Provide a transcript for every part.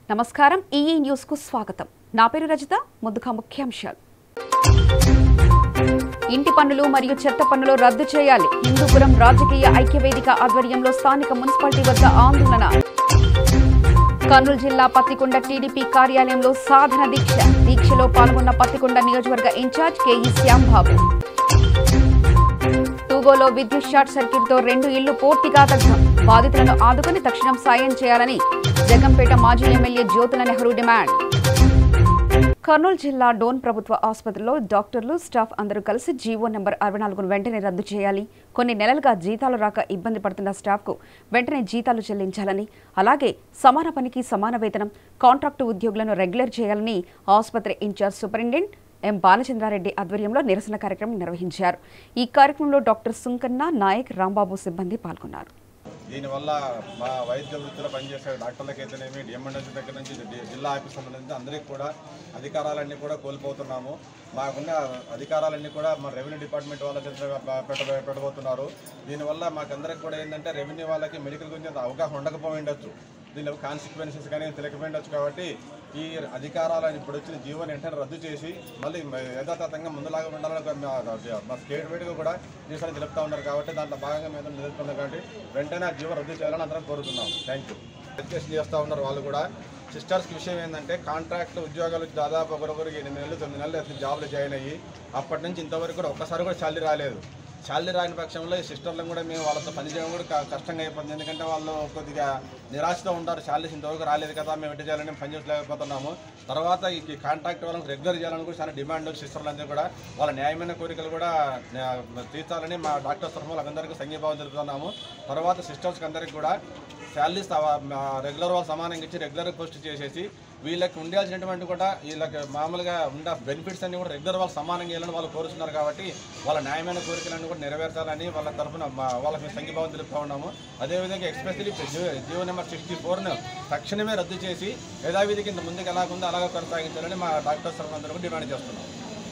నమస్కారం EE news కు స్వాగతం నా పేరు రజిత ముందుగా ముఖ్యాంశాలు ఇంటి పన్నులు మరియు చెత్త పన్నులు రద్దు చేయాలి హిందూపురం రాజకీయ ఐక్యవేదిక ఆధ్వర్యంలో స్థానిక మున్సిపాలిటీ వద్ద ఆందోళన కర్నూలు జిల్లా పత్తికొండ టీడీపీ కార్యాలయంలో సాధన దీక్ష దీక్షలో పాల్గొన్న పత్తికొండ నియోజకవర్గ ఇన్ఛార్జ్ కేఈ శ్యాంబాబు టూగోలో విద్యుత్ షార్ట్ సర్క్యూట్ తో రెండు ఇళ్లు పూర్తిగా దగ్ధం బాధితులను ఆదుకుని తక్షణం సాయం చేయాలని జగంపేట మాజీ ఎమ్మెల్యే జ్యోతుల నెహ్రూ డిమాండ్ కర్నూలు జిల్లా డోన్ ప్రభుత్వ ఆసుపత్రిలో డాక్టర్లు స్టాఫ్ అందరూ కలిసి జీవో నెంబర్ అరవై నాలుగును వెంటనే రద్దు చేయాలి కొన్ని నెలలుగా జీతాలు రాక ఇబ్బంది పడుతున్న స్టాఫ్కు వెంటనే జీతాలు చెల్లించాలని అలాగే సమాన పనికి సమాన వేతనం కాంట్రాక్టు ఉద్యోగులను రెగ్యులర్ చేయాలని ఆసుపత్రి ఇన్ఛార్జ్ సూపరింటెండెంట్ ఎం బాలచంద్రారెడ్డి ఆధ్వర్యంలో నిరసన కార్యక్రమం నిర్వహించారు ఈ కార్యక్రమంలో డాక్టర్ సుంకన్న నాయక్ రాంబాబు సిబ్బంది పాల్గొన్నారు దీనివల్ల మా వైద్య వృత్తిలో పనిచేసే డాక్టర్లకైతేనేమి డిఎంఎన్ఎస్ దగ్గర నుంచి డి- జిల్లా ఆఫీస్ సంబంధించి అందరికీ కూడా అధికారాలన్నీ కూడా కోల్పోతున్నాము మాకున్న అధికారాలన్నీ కూడా మా రెవెన్యూ డిపార్ట్మెంట్ వాళ్ళ చేత ప- పెట్ట పెట్టబోతున్నారు దీనివల్ల మాకందరికి కూడా ఏంటంటే రెవెన్యూ వాళ్ళకి మెడికల్ గురించి అంత అవగాహన ఉండకపోయి ఉండొచ్చు దీనిలో కాన్సిక్వెన్సెస్ కానీ తెలియకపోయి ఉండొచ్చు కాబట్టి ఈ అధికారాలను ఇప్పుడు వచ్చిన జీవోని వెంటనే రద్దు చేసి మళ్ళీ యథాతథంగా ముందులాగా ఉండాలని ఒక మా- మా స్టేట్ వైడ్గా కూడా దేశాలు తెలుపుతా ఉన్నారు కాబట్టి దాంట్లో భాగంగా మేము నిలుపుతున్నాం కాబట్టి వెంటనే ఆ జీవో రద్దు చేయాలని అందరం కోరుతున్నాం థ్యాంక్ యూ ఎడ్యుకేషన్ చేస్తూ ఉన్నారు వాళ్ళు కూడా సిస్టర్స్కి విషయం ఏంటంటే కాంట్రాక్ట్ ఉద్యోగాలు దాదాపు ఒకరొకరికి ఎనిమిది నెలలు తొమ్మిది నెలలు అసలు జాబ్లో జాయిన్ అయ్యి అప్పటి నుంచి ఇంతవరకు కూడా ఒక్కసారి కూడా శాలరీ రాలేదు శాలరీ రాని పక్షంలో ఈ సిస్టర్లను కూడా మేము వాళ్ళతో పనిచేయడం కూడా క- కష్టంగా అయిపోతుంది ఎందుకంటే వాళ్ళు కొద్దిగా నిరాశతో ఉంటారు శాలరీస్ ఇంతవరకు రాలేదు కదా మేము ఎట్టి చేయాలని పని చేయలేకపోతున్నాము తర్వాత ఈ కాంట్రాక్ట్ వాళ్ళని రెగ్యులర్ చేయాలని కూడా చాలా డిమాండ్ సిస్టర్లందరూ కూడా వాళ్ళ న్యాయమైన కోరికలు కూడా న్యా- తీర్చాలని మా డాక్టర్స్ తరఫున వాళ్ళందరికీ సంఘీభావం తెలుపుతున్నాము తర్వాత సిస్టర్స్కి అందరికీ కూడా శాలరీస్ రెగ్యులర్ వాళ్ళు సమానంగా ఇచ్చి రెగ్యులర్ పోస్ట్ చేసేసి వీళ్ళకి ఉండాల్సినటువంటి కూడా వీళ్ళకి మామూలుగా ఉండ బెనిఫిట్స్ అన్ని కూడా రెగ్యులర్ వాళ్ళు సమానంగా ఇవ్వాలని వాళ్ళు కోరుతున్నారు కాబట్టి వాళ్ళ న్యాయమైన కోరికలన్నీ కూడా నెరవేర్చాలని వాళ్ళ తరఫున మా- వాళ్ళకి సంఘీభావం తెలుపుతా ఉన్నాము అదేవిధంగా ఎక్స్పెషల్లీ జియో నెంబర్ సిక్స్టీ ఫోర్ను తక్షణమే రద్దు చేసి యథావిధి కింద ముందుకు ఎలా ఉందో అలాగే కొనసాగించాలని మా డాక్టర్స్ తరఫున అందరూ కూడా డిమాండ్ చేస్తున్నాం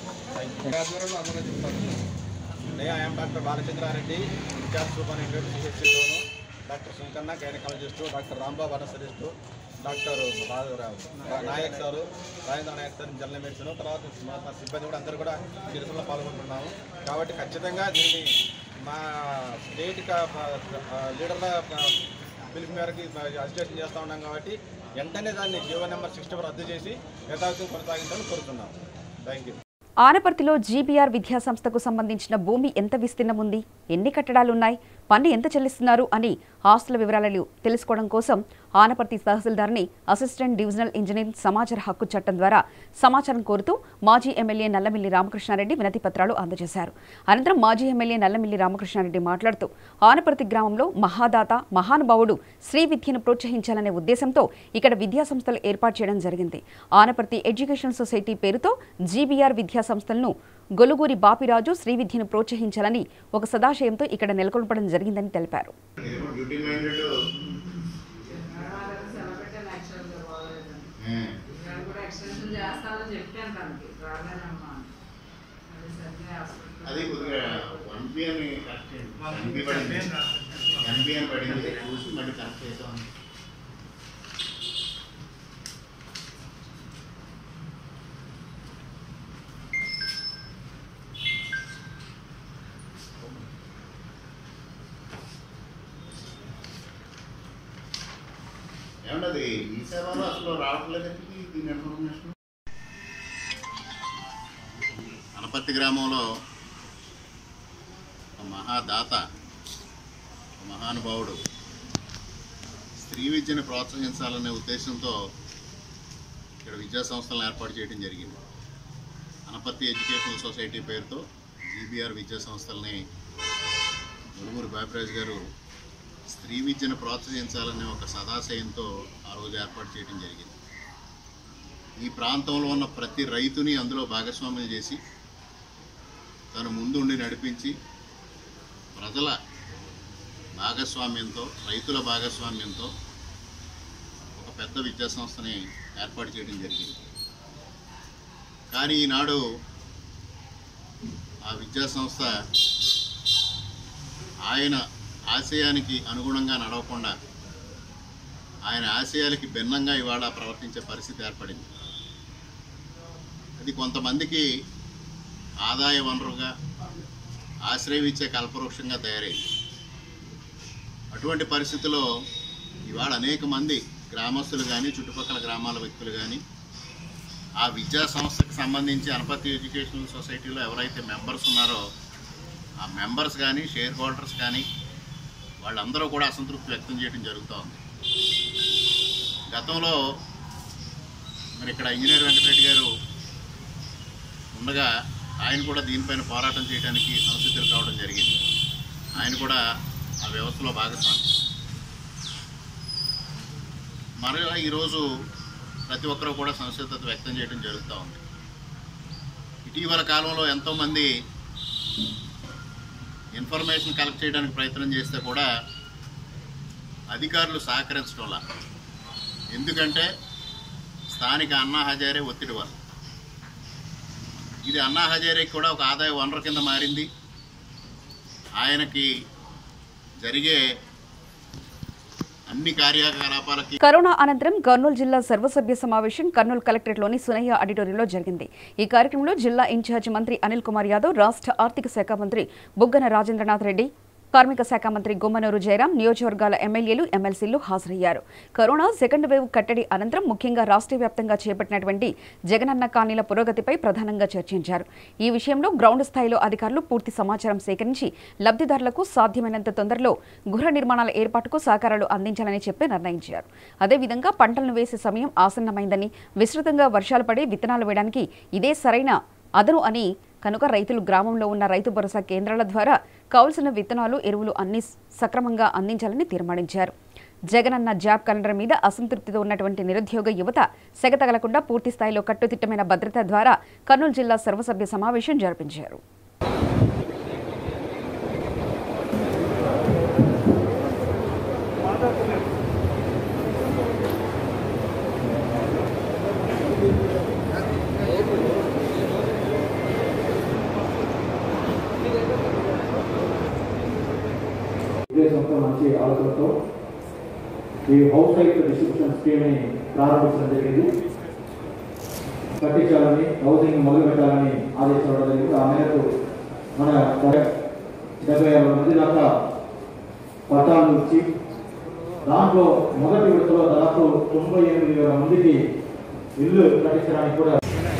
నేను I'm doctor Balachandra Reddy incharge superintendent సిహెచ్సిలోను doctor Sunkanna gynaecologist doctor Rambabu anaesthetist doctor రా- Nayak sir Rajendra Nayak sir general medicine తర్వాత మా మా సిబ్బంది కూడా అందరూ కూడా నిరసనలో పాల్గొంటున్నాము కాబట్టి ఖచ్చితంగా దీన్ని మా స్టేట్ క- ఆ, లీడర్ల ఆ, పిలుపు మేరకు అజిటేషన్ చేస్తూ ఉన్నాం కాబట్టి వెంటనే దాన్ని జీవో నెంబర్ సిక్స్టీ రద్దు చేసి యథావిధం కొనసాగించాలని కోరుతున్నాం థ్యాంక్ యూ ఆనపర్తిలో జీబీఆర్ విద్యా సంస్థకు సంబంధించిన భూమి ఎంత విస్తీర్ణం ఉంది ఎన్ని కట్టడాలున్నాయి పన్ను ఎంత చెల్లిస్తున్నారు అని ఆస్తుల వివరాలు తెలుసుకోవడం కోసం ఆనపర్తి తహసీల్దార్ని అసిస్టెంట్ డివిజనల్ ఇంజనీర్ సమాచార హక్కు చట్టం ద్వారా సమాచారం కోరుతూ మాజీ ఎమ్మెల్యే నల్లమిల్లి రామకృష్ణారెడ్డి వినతి పత్రాలు అందజేశారు అనంతరం మాజీ ఎమ్మెల్యే నల్లమిల్లి రామకృష్ణారెడ్డి మాట్లాడుతూ ఆనపర్తి గ్రామంలో మహాదాత మహానుభావుడు శ్రీ విద్యను ప్రోత్సహించాలనే ఉద్దేశంతో ఇక్కడ విద్యా సంస్థలు ఏర్పాటు చేయడం జరిగింది ఆనపర్తి ఎడ్యుకేషన్ సొసైటీ పేరుతో జీబీఆర్ విద్యా సంస్థలను గొలుగూరి బాపిరాజు శ్రీ విద్యను ప్రోత్సహించాలని ఒక సదాశయంతో ఇక్కడ నెలకొల్పడం జరిగిందని తెలిపారు ఏమో డ్యూటీ మైండెడ్ ఇక్కడ కూడా ఎక్స్టెన్షన్ చేస్తామని చెప్పాను తనకి రాలేనమ్మా అని. అది సరిగ్గా హాస్పిటల్ అది కొద్దిగా వన్ బి అని ఎన్బి పడింది ఎన్బి అని పడింది చూసి మళ్ళీ కరెక్ట్ చేసాం ఏమన్నది ఈ సేవలో అసలు రావట్లేదండి దీని ఇన్ఫర్మేషన్ అనపర్తి గ్రామంలో ఒక మహాదాత ఒక మహానుభావుడు స్త్రీ విద్యను ప్రోత్సహించాలనే ఉద్దేశంతో ఇక్కడ విద్యా సంస్థలను ఏర్పాటు చేయడం జరిగింది అనపర్తి ఎడ్యుకేషనల్ సొసైటీ పేరుతో జీబీఆర్ విద్యా సంస్థల్ని మురుగురు బాపిరాజు గారు స్త్రీ విద్యను ప్రోత్సహించాలనే ఒక సదాశయంతో ఆ రోజు ఏర్పాటు చేయడం జరిగింది ఈ ప్రాంతంలో ఉన్న ప్రతి రైతుని అందులో భాగస్వామ్యం చేసి తను ముందుండి నడిపించి ప్రజల భాగస్వామ్యంతో రైతుల భాగస్వామ్యంతో ఒక పెద్ద విద్యా సంస్థని ఏర్పాటు చేయడం జరిగింది కానీ ఈనాడు ఆ విద్యా సంస్థ ఆయన ఆశయానికి అనుగుణంగా నడవకుండా ఆయన ఆశయాలకి భిన్నంగా ఇవాళ ప్రవర్తించే పరిస్థితి ఏర్పడింది అది కొంతమందికి ఆదాయ వనరుగా ఆశ్రయం ఇచ్చే కల్పవృక్షంగా తయారైంది అటువంటి పరిస్థితిలో ఇవాళ అనేక మంది గ్రామస్తులు కానీ చుట్టుపక్కల గ్రామాల వ్యక్తులు కానీ ఆ విద్యా సంస్థకు సంబంధించి అనపతి ఎడ్యుకేషనల్ సొసైటీలో ఎవరైతే మెంబర్స్ ఉన్నారో ఆ మెంబర్స్ కానీ షేర్ హోల్డర్స్ కానీ వాళ్ళందరూ కూడా అసంతృప్తి వ్యక్తం చేయడం జరుగుతూ ఉంది గతంలో మరి ఇక్కడ ఇంజనీర్ వెంకటరెడ్డి గారు ఉండగా ఆయన కూడా దీనిపైన పోరాటం చేయడానికి సంసిద్ధులు కావడం జరిగింది ఆయన కూడా ఆ వ్యవస్థలో భాగస్వామి మరలా ఈరోజు ప్రతి ఒక్కరూ కూడా సంసిద్ధత వ్యక్తం చేయడం జరుగుతూ ఉంది ఇటీవల కాలంలో ఎంతోమంది ఇన్ఫర్మేషన్ కలెక్ట్ చేయడానికి ప్రయత్నం చేస్తే కూడా అధికారులు సహకరించడంలా ఎందుకంటే స్థానిక అన్నా హజారే ఒత్తిడి వల్ల ఇది అన్నా హజారేకి కూడా ఒక ఆదాయ వనరు కింద మారింది ఆయనకి జరిగే అన్ని కార్యకలాపాలకి కరోనా అనంతరం కర్నూలు జిల్లా సర్వసభ్య సమావేశం కర్నూలు కలెక్టరేట్లోని సునయ్య ఆడిటోరియంలో జరిగింది ఈ కార్యక్రమంలో జిల్లా ఇన్ఛార్జి మంత్రి అనిల్ కుమార్ యాదవ్ రాష్ట్ర ఆర్థిక శాఖ మంత్రి బుగ్గన రాజేంద్రనాథ్ రెడ్డి కార్మిక శాఖ మంత్రి గుమ్మనూరు జయరాం నియోజకవర్గాల ఎమ్మెల్యేలు ఎమ్మెల్సీలు హాజరయ్యారు కరోనా సెకండ్ వేవ్ కట్టడి అనంతరం ముఖ్యంగా రాష్ట్ర వ్యాప్తంగా చేపట్టినటువంటి జగనన్న కాలనీల పురోగతిపై ప్రధానంగా చర్చించారు ఈ విషయంలో గ్రౌండ్ స్థాయిలో అధికారులు పూర్తి సమాచారం సేకరించి లబ్ధిదారులకు సాధ్యమైనంత తొందరలో గృహ నిర్మాణాల ఏర్పాటుకు సహకారాలు అందించాలని చెప్పి నిర్ణయించారు అదేవిధంగా పంటలను వేసే సమయం ఆసన్నమైందని విస్తృతంగా వర్షాలు పడి విత్తనాలు వేయడానికి ఇదే సరైన అదను అని కనుక రైతులు గ్రామంలో ఉన్న రైతు భరోసా కేంద్రాల ద్వారా కావలసిన విత్తనాలు ఎరువులు అన్ని సక్రమంగా అందించాలని తీర్మానించారు జగనన్న జాబ్ క్యాలెండర్ మీద అసంతృప్తితో ఉన్నటువంటి నిరుద్యోగ యువత సెగ తగలకుండా పూర్తి స్థాయిలో కట్టుదిట్టమైన భద్రత ద్వారా కర్నూలు జిల్లా సర్వసభ్య సమావేశం జరిపించారు ఉద్దేశంతో మంచి ఆలోచనతో ఈ హౌస్ సైట్ డిస్ట్రిబ్యూషన్ స్కీమ్ని ప్రారంభించడం జరిగింది కట్టించాలని హౌసింగ్ మొదలు పెట్టాలని ఆదేశించడం జరిగింది ఆ మేరకు మన డెబ్బై ఆరు మంది దాకా పట్టాలు ఇచ్చి దాంట్లో మొదటి విడతలో దాదాపు తొంభై ఎనిమిది వేల మందికి ఇల్లు కట్టించడానికి కూడా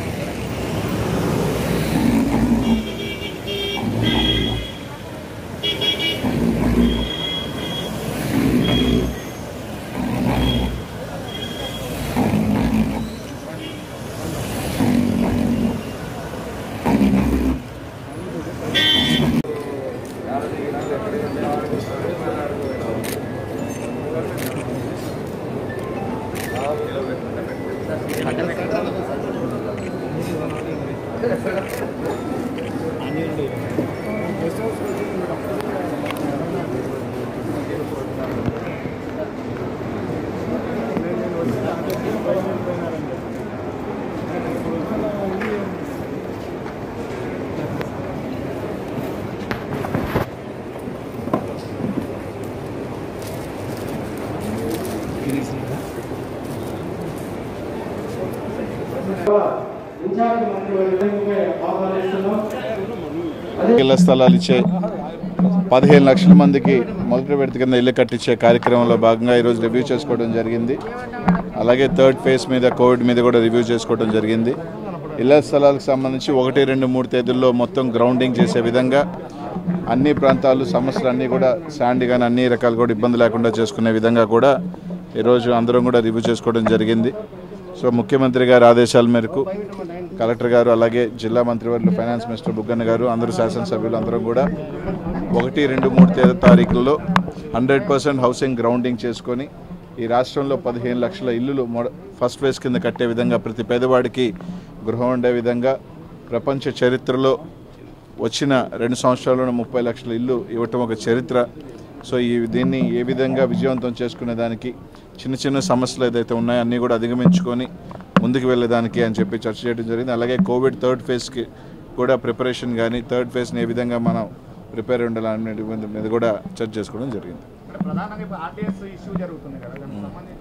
ఇన్ఛార్జ్ మంత్రి వర్యులకి ఆహ్వానిస్తున్నాం ఇళ్ల స్థలాలు ఇచ్చే పదిహేను లక్షల మందికి మొదటి విడత కింద ఇల్లు కట్టించే కార్యక్రమంలో భాగంగా ఈరోజు రివ్యూ చేసుకోవడం జరిగింది అలాగే థర్డ్ ఫేజ్ మీద కోవిడ్ మీద కూడా రివ్యూ చేసుకోవడం జరిగింది ఇళ్ల స్థలాలకు సంబంధించి ఒకటి రెండు మూడు తేదీల్లో మొత్తం గ్రౌండింగ్ చేసే విధంగా అన్ని ప్రాంతాలు సమస్యలు అన్నీ కూడా శాండ్ కానీ అన్ని రకాలు కూడా ఇబ్బంది లేకుండా చేసుకునే విధంగా కూడా ఈరోజు అందరం కూడా రివ్యూ చేసుకోవడం జరిగింది సో ముఖ్యమంత్రి గారి ఆదేశాల మేరకు కలెక్టర్ గారు అలాగే జిల్లా మంత్రివర్యులు ఫైనాన్స్ మినిస్టర్ బుగ్గన్న గారు అందరూ శాసనసభ్యులు అందరం కూడా ఒకటి రెండు మూడు తేదీ తారీఖుల్లో హండ్రెడ్ పర్సెంట్ హౌసింగ్ గ్రౌండింగ్ చేసుకొని ఈ రాష్ట్రంలో పదిహేను లక్షల ఇల్లులు మొద ఫస్ట్ ఫేజ్ కింద కట్టే విధంగా ప్రతి పేదవాడికి గృహం ఉండే విధంగా ప్రపంచ చరిత్రలో వచ్చిన రెండు సంవత్సరాల్లోనే ముప్పై లక్షల ఇల్లు ఇవ్వటం ఒక చరిత్ర సో ఈ దీన్ని ఏ విధంగా విజయవంతం చేసుకునే దానికి చిన్న చిన్న సమస్యలు ఏదైతే ఉన్నాయో అన్నీ కూడా అధిగమించుకొని ముందుకు వెళ్ళేదానికి అని చెప్పి చర్చ చేయడం జరిగింది అలాగే కోవిడ్ థర్డ్ ఫేజ్కి కూడా ప్రిపరేషన్ కానీ థర్డ్ ఫేజ్ని ఏ విధంగా మనం ప్రిపేర్ ఉండాలనే మీద కూడా చర్చ చేసుకోవడం జరిగింది ప్రధానంగా ఇప్పుడు ఆర్టీఎస్ ఇష్యూ జరుగుతుంది కదా దానికి సంబంధించి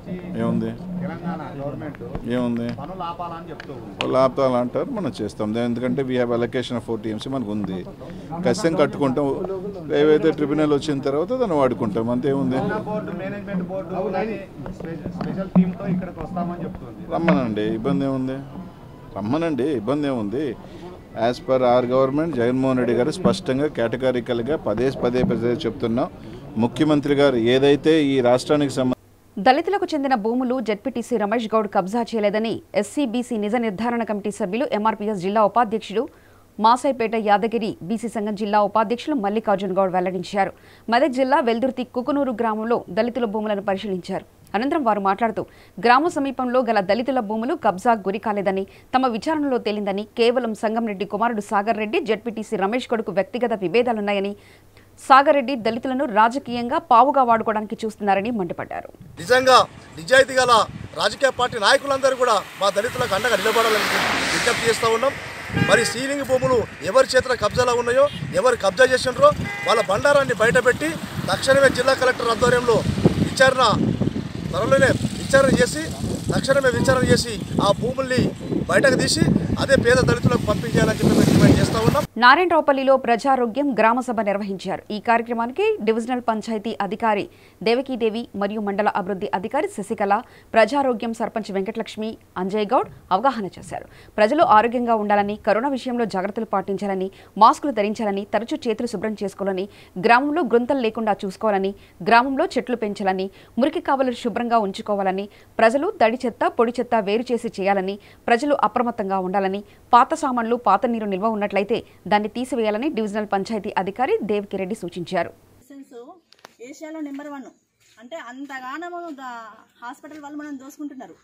నుంచి ఏముంది తెలంగాణ గవర్నమెంట్ ఏముంది పనులు ఆపాలని చెప్తూ ఉంది వాళ్ళు ఆపుతారు అంటారు మనం చేస్తాం దే- ఎందుకంటే we have allocation of four TMC మనకు ఉంది ఖచ్చితంగా కట్టుకుంటాం ఏవైతే ట్రిబ్యునల్ వచ్చిన తర్వాత దాన్ని వాడుకుంటాం అంతేముంది జిల్లా బోర్డు మేనేజ్మెంట్ బోర్డు కానీ స్పె- స్పెషల్ టీంతో ఇక్కడికి వస్తామని చెప్తుంది రమ్మనండి ఇబ్బంది ఏముంది రమ్మనండి ఇబ్బంది ఏముంది as per our government Jaganmohan Reddy garu స్పష్టంగా కేటగారికల్గా పదే పదే పదే చెప్తున్నాం ముఖ్యమంత్రి గారు ఏదైతే ఈ రాష్ట్రానికి సంబంధించి దళితులకు చెందిన భూములు జడ్పీటీసీ రమేష్ గౌడ్ కబ్జా చేయలేదని ఎస్సీబీసీ నిజ నిర్ధారణ కమిటీ సభ్యులు ఎంఆర్పీఎస్ జిల్లా ఉపాధ్యక్షుడు మాసాయిపేట యాదగిరి బీసీ సంఘం జిల్లా ఉపాధ్యక్షులు మల్లికార్జున్ గౌడ్ వెల్లడించారు మెదక్ జిల్లా వెల్దుర్తి కుకునూరు గ్రామంలో దళితుల భూములను పరిశీలించారు అనంతరం వారు మాట్లాడుతూ గ్రామ సమీపంలో గల దళితుల భూములు కబ్జా గురి కాలేదని తమ విచారణలో తేలిందని కేవలం సంగంరెడ్డి కుమారుడు సాగర్ రెడ్డి జడ్పీటీసీ రమేష్ కొడుకు వ్యక్తిగత విభేదాలున్నాయని సాగర్ రెడ్డి దళితులను రాజకీయంగా పావుగా వాడుకోవడానికి చూస్తున్నారని మండిపడ్డారు నిజంగా నిజాయితీ గల రాజకీయ పార్టీ నాయకులందరూ కూడా మా దళితులకు అండగా నిలబడాలని విజ్ఞప్తి చేస్తూ ఉన్నాం మరి సీలింగ్ భూములు ఎవరి చేతిలో కబ్జాలో ఉన్నాయో ఎవరు కబ్జా చేసినారో వాళ్ళ బండారాన్ని బయటపెట్టి తక్షణమే జిల్లా కలెక్టర్ ఆధ్వర్యంలో విచారణ త్వరలోనే విచారణ చేసి తక్షణమే విచారణ చేసి ఆ భూముల్ని బయటకు తీసి అదే పేద దళితులకు పంపించాలని చెప్పి మేము డిమాండ్ చేస్తూ ఉన్నాం నారాయణరావుపల్లిలో ప్రజారోగ్యం గ్రామ సభ నిర్వహించారు ఈ కార్యక్రమానికి డివిజనల్ పంచాయతీ అధికారి దేవకీదేవి మరియు మండల అభివృద్ధి అధికారి శశికళ ప్రజారోగ్యం సర్పంచ్ వెంకటలక్ష్మి అంజయ్ గౌడ్ అవగాహన చేశారు ప్రజలు ఆరోగ్యంగా ఉండాలని కరోనా విషయంలో జాగ్రత్తలు పాటించాలని మాస్కులు ధరించాలని తరచూ చేతులు శుభ్రం చేసుకోవాలని గ్రామంలో గుంతలు లేకుండా చూసుకోవాలని గ్రామంలో చెట్లు పెంచాలని మురికి కావలను శుభ్రంగా ఉంచుకోవాలని ప్రజలు తడి చెత్త పొడి చెత్త వేరు చేసి చేయాలని ప్రజలు అప్రమత్తంగా ఉండాలని పాత సామాన్లు పాత నీరు నిల్వ ఉన్నట్లయితే దాన్ని తీసివేయాలని డివిజనల్ పంచాయతీ అధికారి దేవికిరెడ్డి సూచించారు మెడిసిన్స్ ఏషియాలో నెంబర్ వన్ అంటే అంతగానము దా- హాస్పిటల్ వాళ్ళు మనం దోసుకుంటున్నారు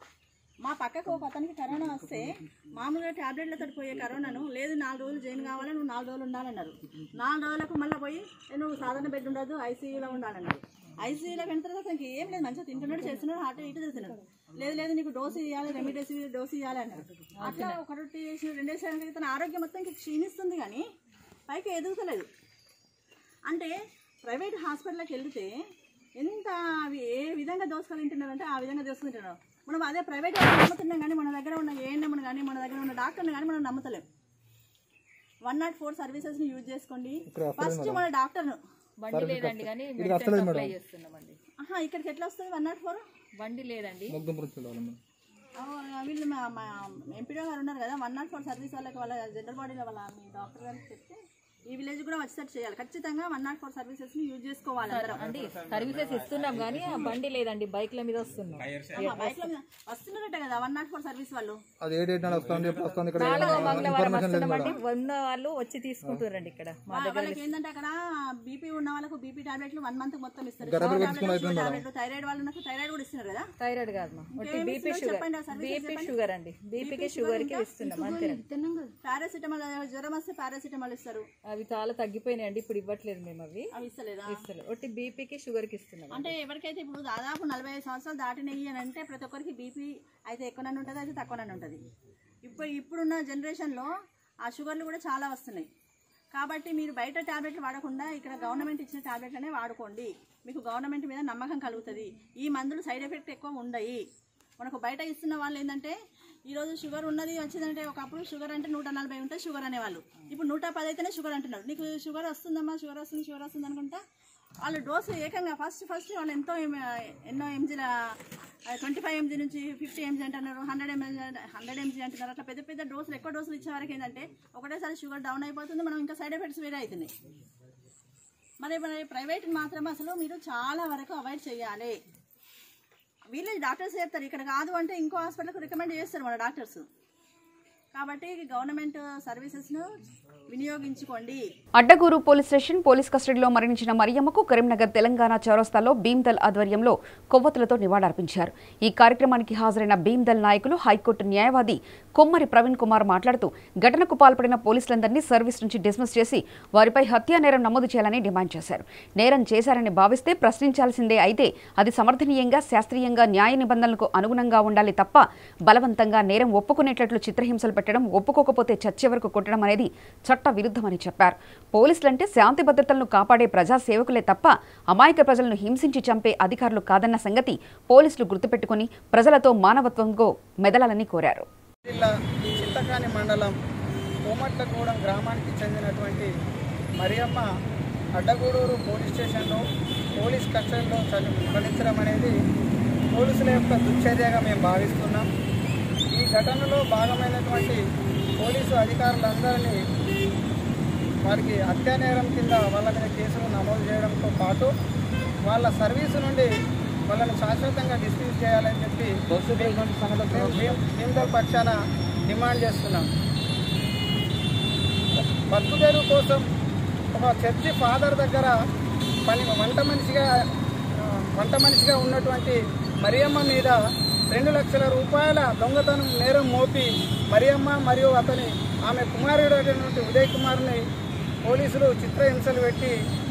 మా పక్కకు ఒక అతనికి కరోనా వస్తే మామూలుగా ట్యాబ్లెట్లతో పోయే కరోనాను లేదు నాలుగు రోజులు జైన్ కావాలి నువ్వు నాలుగు రోజులు ఉండాలన్నారు నాలుగు రోజులకు మళ్ళీ పోయి "ఏ, నువ్వు సాధారణ బెడ్ ఉండదు ఐసీయూలో ఉండాలన్నారు ఐసీయూలో వెంట తర్వాత అతనికి ఏం లేదు మంచిగా తింటున్నాడు చేస్తున్నాడు అటు ఇటు చేస్తున్నాడు లేదు లేదు నీకు డోసు ఇవ్వాలి రెమిడేసివిర్ డోసు ఇవ్వాలి అన్నారు అట్లా ఒకటి వేసి రెండేసి తన ఆరోగ్యం మొత్తం ఇంక క్షీణిస్తుంది కానీ పైకి ఎదుగుతలేదు అంటే ప్రైవేట్ హాస్పిటల్కి వెళ్తే ఎంత అవి ఏ విధంగా దోసుకొని తింటున్నారంటే ఆ విధంగా దోసుకుంటున్నారు మనం అదే ప్రైవేట్ వాళ్ళని నమ్ముతున్నాం కానీ మన దగ్గర ఉన్న ఏఎన్ఎం కానీ మన దగ్గర ఉన్న డాక్టర్ని కానీ మనం నమ్ముతలేం వన్ నాట్ ఫోర్ సర్వీసెస్ని యూజ్ చేసుకోండి ఫస్ట్ మన డాక్టర్ను బండి లేదండి కానీ మెడిసిన్ సప్లై చేస్తున్నామండి ఆహా ఇక్కడికి ఎట్లా వస్తుంది వన్ నాట్ ఫోర్ బండి లేదండి వీళ్ళు మా మా ఎంపీడో గారు ఉన్నారు కదా వన్ నాట్ ఫోర్ సర్వీస్ వాళ్ళకి వాళ్ళ జనరల్ బాడీలో వాళ్ళ మీ డాక్టర్ గారికి చెప్తే ఈ విలేజ్ కూడా వచ్చేటట్టు చేయాలి ఖచ్చితంగా వన్ నాట్ ఫోర్ సర్వీసెస్ని యూజ్ చేసుకోవాలి అందరం అండి సర్వీసెస్ ఇస్తున్నాం కానీ ఆ బండి లేదండి బైక్ల మీద వస్తున్నాం ఆహా, బైక్ల మీద వస్తున్నారట కదా వన్ నాట్ ఫోర్ సర్వీస్ వాళ్ళు అది ఏ డేట్ నాడు వస్తుంది ఎప్పుడు వస్తుంది ఇక్కడ నాలుగో మంగళవారం వస్తున్నామండి ఉన్న వాళ్ళు వచ్చి తీసుకుంటారండి ఇక్కడ మా వా- దగ్గర వాళ్ళకి ఏంటంటే అక్కడ బీపీ ఉన్న వాళ్ళకు బీపీ టాబ్లెట్లు వన్ మంత్ మొత్తం ఇస్తారు గడపలు పెట్టుకుని అవుతుంది మేడం. టాబ్లెట్లు థైరాయిడ్ వాళ్ళు ఉన్నప్పుడు థైరాయిడ్ కూడా ఇస్తున్నారు కదా థైరాయిడ్ కాదు మా ఒకటి ఇంకేమి బీపీ ఇస్తున్నారు షుగర్ చెప్పండి, ఆ services బీపీ చెప్పండి. షుగర్ అండి బీపీకి షుగర్ కి ఇస్తున్నాం అంతేనండి పారాసిటమాల్ జ్వరం వస్తే పారాసిటమాల్ ఇస్తారు అవి చాలా తగ్గిపోయినాయండి ఇప్పుడు ఇవ్వట్లేదు మేము అవి అవి ఇస్తలేదా ఇస్తలేదు ఒకటి బీపీకి షుగర్ కి ఇస్తున్నాం అంటే ఎవరికైతే ఇప్పుడు దాదాపు నలభై ఐదు సంవత్సరాలు దాటినవి అని అంటే ప్రతి ఒక్కరికి బీపీ అయితే ఎక్కువనని ఉంటుంది అయితే తక్కువనని ఉంటుంది ఇప్పుడు ఇప్పుడున్న జనరేషన్లో ఆ షుగర్లు కూడా చాలా వస్తున్నాయి కాబట్టి మీరు బయట టాబ్లెట్లు వాడకుండా ఇక్కడ గవర్నమెంట్ ఇచ్చిన టాబ్లెట్లనే వాడుకోండి మీకు గవర్నమెంట్ మీద నమ్మకం కలుగుతుంది ఈ మందులు సైడ్ ఎఫెక్ట్ ఎక్కువ ఉండయి మనకు బయట ఇస్తున్న వాళ్ళు ఏంటంటే ఈరోజు షుగర్ ఉన్నది వచ్చిందంటే ఒకప్పుడు షుగర్ అంటే నూట నలభై ఉంటే షుగర్ అనేవాళ్ళు ఇప్పుడు నూట పది అయితేనే షుగర్ అంటున్నారు నీకు షుగర్ వస్తుందమ్మా షుగర్ వస్తుంది షుగర్ వస్తుంది అనుకుంటా వాళ్ళు డోసు ఏకంగా ఫస్ట్ ఫస్ట్ వాళ్ళు ఎంతో ఎం- ఎన్నో ఎంజీల ట్వంటీ ఫైవ్ ఎంజీ నుంచి ఫిఫ్టీ ఎంజీ అంటున్నారు హండ్రెడ్ ఎంజీ హండ్రెడ్ ఎంజీ అంటున్నారు అట్లా పెద్ద పెద్ద డోసులు ఎక్కువ డోసులు ఇచ్చే వరకు ఏంటంటే ఒకటేసారి షుగర్ డౌన్ అయిపోతుంది మనం ఇంకా సైడ్ ఎఫెక్ట్స్ వేరే అవుతున్నాయి మరి మరి ప్రైవేట్ మాత్రం అసలు మీరు చాలా వరకు అవాయిడ్ చేయాలి వీళ్ళే డాక్టర్స్ చెప్తారు ఇక్కడ కాదు అంటే ఇంకో హాస్పిటల్కి రికమెండ్ చేస్తారు మన డాక్టర్స్ కాబట్టి గవర్నమెంట్ సర్వీసెస్ను వినియోగించుకోండి అడ్డగూరు పోలీస్ స్టేషన్ పోలీస్ కస్టడీలో మరణించిన మరియమ్మకు కరీంనగర్ తెలంగాణ చౌరస్తాలో భీమ్దల్ ఆధ్వర్యంలో కొవ్వొత్తులతో నివాళులర్పించారు ఈ కార్యక్రమానికి హాజరైన భీమ్దల్ నాయకులు హైకోర్టు న్యాయవాది కొమ్మరి ప్రవీణ్ కుమార్ మాట్లాడుతూ ఘటనకు పాల్పడిన పోలీసులందరినీ సర్వీస్ నుంచి డిస్మిస్ చేసి వారిపై హత్యా నేరం నమోదు చేయాలని డిమాండ్ చేశారు నేరం చేశారని భావిస్తే ప్రశ్నించాల్సిందే అయితే అది సమర్థనీయంగా శాస్త్రీయంగా న్యాయ నిబంధనలకు అనుగుణంగా ఉండాలి తప్ప బలవంతంగా నేరం ఒప్పుకునేటట్లు చిత్రహింసలు పెట్టడం పెట్టడం ఒప్పుకోకపోతే చచ్చే వరకు కొట్టడం అనేది చట్ట విరుద్ధమని చెప్పారు పోలీసులంటే శాంతి భద్రతలను కాపాడే ప్రజా సేవకులే తప్ప అమాయక ప్రజలను హింసించి చంపే అధికారులు కాదన్న సంగతి పోలీసులు గుర్తుపెట్టుకుని ప్రజలతో మానవత్వంతో మెదలాలని కోరారు జిల్లా చింతకాని మండలం కోమట్లగూడెం గ్రామానికి చెందినటువంటి మరియమ్మ అడ్డగూడూరు పోలీస్ స్టేషన్లో పోలీస్ కస్టడీలో చని మరణించడం అనేది పోలీసుల యొక్క దుశ్చర్యగా మేము భావిస్తున్నాం ఈ ఘటనలో భాగమైనటువంటి పోలీసు అధికారులందరినీ వారికి హత్యానేరం కింద వాళ్ళ మీద కేసులు నమోదు చేయడంతో పాటు వాళ్ళ సర్వీసు నుండి వాళ్ళని శాశ్వతంగా డిస్మిస్ చేయాలని చెప్పి మేము- మేము భీమదర్ పక్షాన డిమాండ్ చేస్తున్నాం బతుకుదేరు కోసం ఒక చర్చి ఫాదర్ దగ్గర పని వంట మనిషిగా ఆ, వంట మనిషిగా ఉన్నటువంటి మరియమ్మ మీద రెండు లక్షల రూపాయల దొంగతనం నేరం మోపి మరియమ్మ మరియు అతని ఆమె కుమారుడు అయినటువంటి ఉదయ్ కుమార్ని పోలీసులు చిత్రహింసలు పెట్టి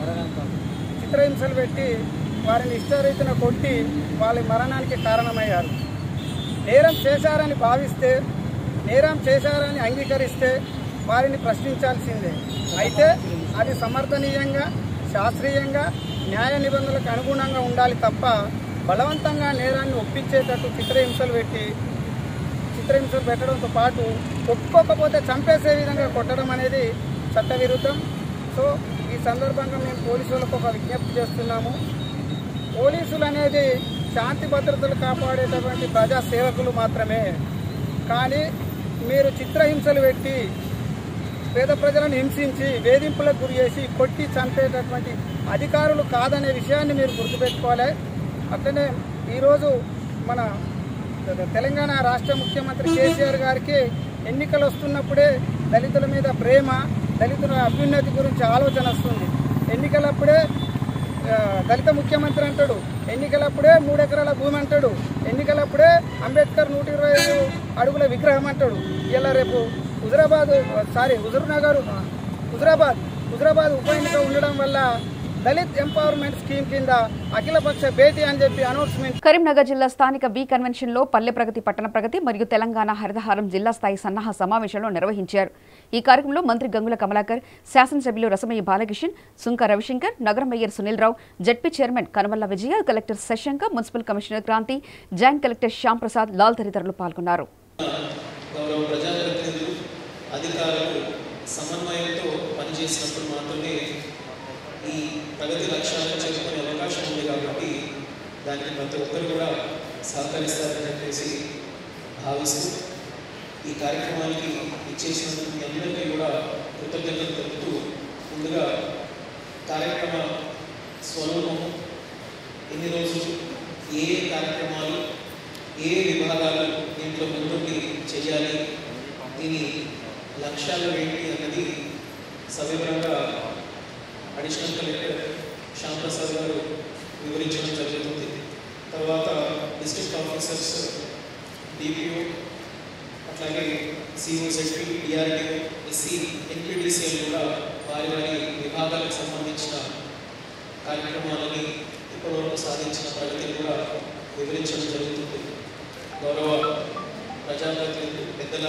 చిత్రహింసలు పెట్టి వారిని ఇష్టరీతిన కొట్టి వాళ్ళ మరణానికి కారణమయ్యారు నేరం చేశారని భావిస్తే నేరం చేశారని అంగీకరిస్తే వారిని ప్రశ్నించాల్సిందే అయితే అది సమర్థనీయంగా శాస్త్రీయంగా న్యాయ నిబంధనలకు అనుగుణంగా ఉండాలి తప్ప బలవంతంగా నేరాన్ని ఒప్పించేటట్టు చిత్రహింసలు పెట్టి చిత్రహింసలు పెట్టడంతో పాటు ఒప్పుకోకపోతే చంపేసే విధంగా కొట్టడం అనేది చట్టవిరుద్ధం సో ఈ సందర్భంగా మేము పోలీసులకు ఒక విజ్ఞప్తి చేస్తున్నాము పోలీసులు అనేది శాంతి భద్రతలు కాపాడేటటువంటి ప్రజా సేవకులు మాత్రమే కానీ మీరు చిత్రహింసలు పెట్టి పేద ప్రజలను హింసించి వేధింపులకు గురి చేసి కొట్టి చంపేటటువంటి అధికారులు కాదనే విషయాన్ని మీరు గుర్తుపెట్టుకోవాలి అట్లనే ఈరోజు మన తెలంగాణ రాష్ట్ర ముఖ్యమంత్రి కేసీఆర్ గారికి ఎన్నికలు వస్తున్నప్పుడే దళితుల మీద ప్రేమ దళితుల అభ్యున్నతి గురించి ఆలోచన వస్తుంది ఎన్నికలప్పుడే ఆ, దళిత ముఖ్యమంత్రి అంటాడు ఎన్నికలప్పుడే మూడు ఎకరాల భూమి అంటాడు ఎన్నికలప్పుడే అంబేద్కర్ నూట ఇరవై ఐదు అడుగుల విగ్రహం అంటాడు ఇలా రేపు హుజరాబాద్ సారీ హుజూర్ నగర్ హుజరాబాద్ హుజరాబాద్ ఉప ఎన్నిక ఉండడం వల్ల దళిత్ ఎంపవర్మెంట్ స్కీమ్ కింద అఖిలపక్ష భేటీ అని చెప్పి అనౌన్స్మెంట్ కరీంనగర్ జిల్లా స్థానిక బి కన్వెన్షన్ లో పల్లె ప్రగతి పట్టణ ప్రగతి మరియు తెలంగాణ హరితహారం జిల్లా స్థాయి సన్నాహ సమావేశంలో నిర్వహించారు ఈ కార్యక్రమంలో మంత్రి గంగుల కమలాకర్ శాసనసభ్యులు రసమయ్య బాలకిషన్ సుంక రవిశంకర్ నగర mayor Sunil Rao ZP chairman Kanamalla Vijaya collector Shashanka municipal commissioner Kranthi joint collector Shyam Prasad Lal తదితరులు పాల్గొన్నారు గౌరవ ప్రజాప్రతినిధులు అధికారులు సమన్వయంతో పనిచేసినప్పుడు మాత్రమే ఈ ప్రగతి లక్ష్యాలను చేరుకునే అవకాశం ఉంది కాబట్టి దానికి ప్రతి ఒక్కరు కూడా సహకరిస్తారని చెప్పేసి భావిస్తూ ఈ కార్యక్రమానికి ఇచ్చేసినందుకు మీ అందరికీ కూడా కృతజ్ఞతలు తెలుపుతూ ముందుగా కార్యక్రమ స్వరూపము ఎన్ని రోజులు ఏ ఏ కార్యక్రమాలు ఏ ఏ విభాగాలు దీంట్లో ముందుండి చేయాలి దీని లక్ష్యాలు ఏంటి అన్నది సవివరంగా అడిషనల్ కలెక్టర్ శ్యామ్ ప్రసాద్ గారు వివరించడం జరుగుతుంది తర్వాత డిస్ట్రిక్ట్ ఆఫీసర్స్ డిపిఓ అట్లాగే CO secretary DRDO SC NPDCL కూడా వారి వారి విభాగాలకు సంబంధించిన కార్యక్రమాలని ఇప్పటివరకు సాధించిన ప్రగతిని కూడా వివరించడం జరుగుతుంది గౌరవ ప్రజాప్రతినిధులు పెద్దల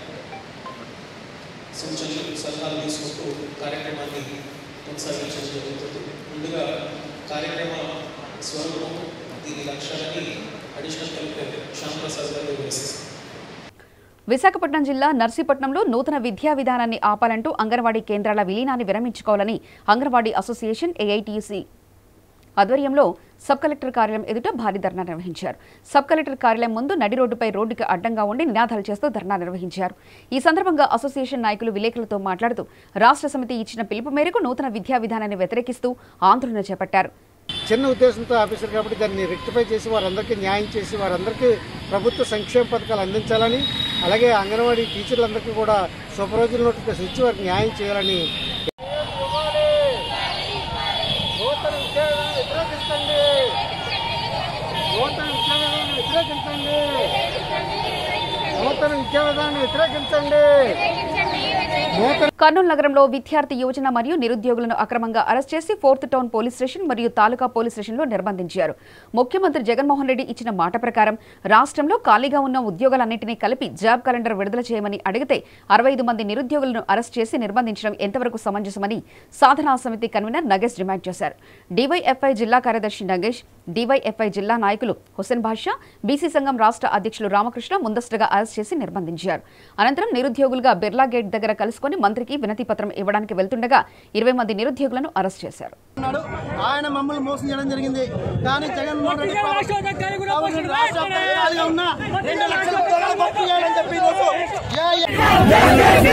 సూచనలు సలహాలు తీసుకుంటూ కార్యక్రమాన్ని కొనసాగించడం జరుగుతుంది ముందుగా కార్యక్రమ స్వరూపం దీని లక్ష్యాలని అడిషనల్ కలెక్టర్ శ్యామ్ ప్రసాద్ గారు వివరిస్తారు విశాఖపట్నం జిల్లా నర్సీపట్నంలో నూతన విద్యా విధానాన్ని ఆపాలంటూ అంగన్వాడీ కేంద్రాల విలీనాన్ని విరమించుకోవాలని అంగన్వాడీ అసోసియేషన్ ఏఐటీసీ ఆధ్వర్యంలో సబ్ కలెక్టర్ కార్యాలయం ఎదుట భారీ ధర్నా నిర్వహించారు సబ్ కలెక్టర్ కార్యాలయం ముందు నడి రోడ్డుపై రోడ్డుకి అడ్డంగా ఉండి నినాదాలు చేస్తూ ధర్నా నిర్వహించారు ఈ సందర్భంగా అసోసియేషన్ నాయకులు విలేకరులతో మాట్లాడుతూ రాష్ట్ర సమితి ఇచ్చిన పిలుపు మేరకు నూతన విద్యా విధానాన్ని వ్యతిరేకిస్తూ ఆందోళన చేపట్టారు చిన్న ఉద్దేశంతో ఆఫీసర్ కాబట్టి దాన్ని రెక్టిఫై చేసి వారందరికీ న్యాయం చేసి వారందరికీ ప్రభుత్వ సంక్షేమ పథకాలు అందించాలని అలాగే అంగన్వాడీ టీచర్లందరికీ కూడా సూపర్వైజర్ నోటిఫికేషన్ ఇచ్చి వారికి న్యాయం చేయాలని నూతన విద్యా విధానం వ్యతిరేకించండి నూతన విద్యా విధానం వ్యతిరేకించండి నూతన విద్యా విధానం వ్యతిరేకించండి కర్నూలు నగరంలో విద్యార్థి యువజన మరియు నిరుద్యోగులను అక్రమంగా అరెస్ట్ చేసి ఫోర్త్ టౌన్ పోలీస్ స్టేషన్ మరియు తాలూకా పోలీస్ స్టేషన్లో నిర్బంధించారు ముఖ్యమంత్రి జగన్మోహన్ రెడ్డి ఇచ్చిన మాట ప్రకారం రాష్ట్రంలో ఖాళీగా ఉన్న ఉద్యోగాలన్నింటినీ కలిపి జాబ్ క్యాలెండర్ విడుదల చేయమని అడిగితే అరవై ఐదు మంది నిరుద్యోగులను అరెస్ట్ చేసి నిర్బంధించడం ఎంతవరకు సమంజసమని సాధనా సమితి కన్వీనర్ నగేష్ డిమాండ్ చేశారు డీవైఎఫ్ఐ జిల్లా కార్యదర్శి నగేష్ డీవైఎఫ్ఐ జిల్లా నాయకులు హుసేన్ బాషా బీసీ సంఘం రాష్ట్ర అధ్యక్షులు రామకృష్ణ ముందస్తుగా అరెస్ట్ చేసి నిర్బంధించారు అనంతరం నిరుద్యోగులుగా బిర్లా గేట్ దగ్గర కలుసుకొని మంత్రికి వినతి పత్రం ఇవ్వడానికి వెళ్తుండగా ఇరవై మంది నిరుద్యోగులను అరెస్ట్ చేశారు ఉన్నాడు. ఆయన మమ్మల్ని మోసం చేయడం జరిగింది కానీ జగన్మోహన్ రెడ్డి ప్రభుత్వం రాష్ట్ర ప్రజలుగా ఉన్న రెండు లక్షల ఉద్యోగాలు భర్తీ చేయాలని చెప్పి ఈరోజు ఏ-